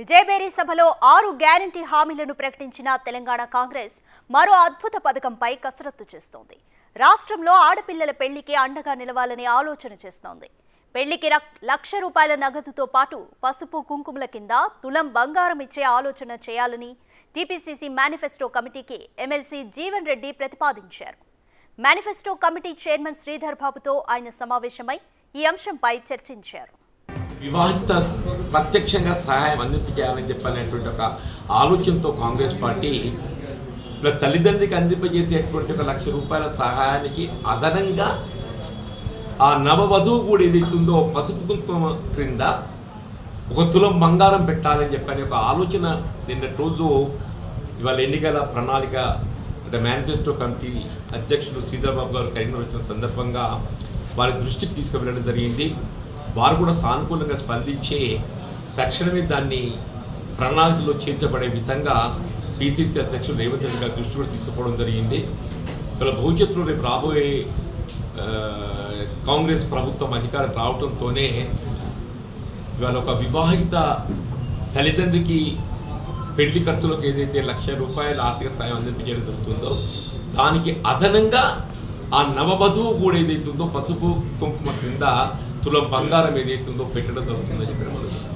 విజయబేరి సభలో ఆరు గ్యారంటీ హామీలను ప్రకటించిన తెలంగాణ కాంగ్రెస్ మరో అద్భుత పథకంపై కసరత్తు చేస్తోంది రాష్ట్రంలో ఆడపిల్లల పెళ్లికి అండగా నిలవాలని ఆలోచన చేస్తోంది పెళ్లికి రక్- లక్ష రూపాయల నగదుతో పాటు పసుపు కుంకుమల కింద తులం బంగారం ఇచ్చే ఆలోచన చేయాలని టీపీసీసీ మేనిఫెస్టో కమిటీకి ఎమ్మెల్సీ జీవన్ రెడ్డి ప్రతిపాదించారు మేనిఫెస్టో కమిటీ చైర్మన్ శ్రీధర్ బాబుతో ఆయన సమావేశమై ఈ అంశంపై చర్చించారు వివాహిత ప్రత్యక్షంగా సహాయం అందింపజేయాలని చెప్పనేటువంటి ఒక ఆలోచనతో కాంగ్రెస్ పార్టీ ఇలా తల్లిదండ్రికి అందింపజేసేటువంటి ఒక లక్ష రూపాయల సహాయానికి అదనంగా ఆ నవవధువు కూడా ఏదైతుందో పసుపు కుంకుమ క్రింద ఒక తులం బంగారం పెట్టాలని చెప్పని ఒక ఆలోచన నిన్నటి రోజు ఇవాళ ఎన్నికల ప్రణాళిక అంటే మేనిఫెస్టో కమిటీ అధ్యక్షులు శ్రీధర్బాబు గారు కరీంనగర్ వచ్చిన సందర్భంగా వారి దృష్టికి తీసుకువెళ్ళడం జరిగింది వారు కూడా సానుకూలంగా స్పందించి తక్షణమే దాన్ని ప్రణాళికలో చేర్చబడే విధంగా పిసిసి అధ్యక్షులు రేవంత్ రెడ్డి గారి దృష్టి కూడా తీసుకోవడం జరిగింది ఇవాళ భవిష్యత్తులో రేపు రాబోయే ఆ, కాంగ్రెస్ ప్రభుత్వం అధికారం రావడంతోనే ఇవాళ ఒక వివాహిత తల్లిదండ్రికి పెళ్లి ఖర్చులకు ఏదైతే లక్ష రూపాయల ఆర్థిక సాయం అందించడం జరుగుతుందో దానికి అదనంగా ఆ నవవధువు కూడా ఏదైతుందో పసుపు కుంకుమ కింద తులం బంగారం ఏదైతుందో పెట్టడం జరుగుతుందని చెప్పి మనం చూస్తాం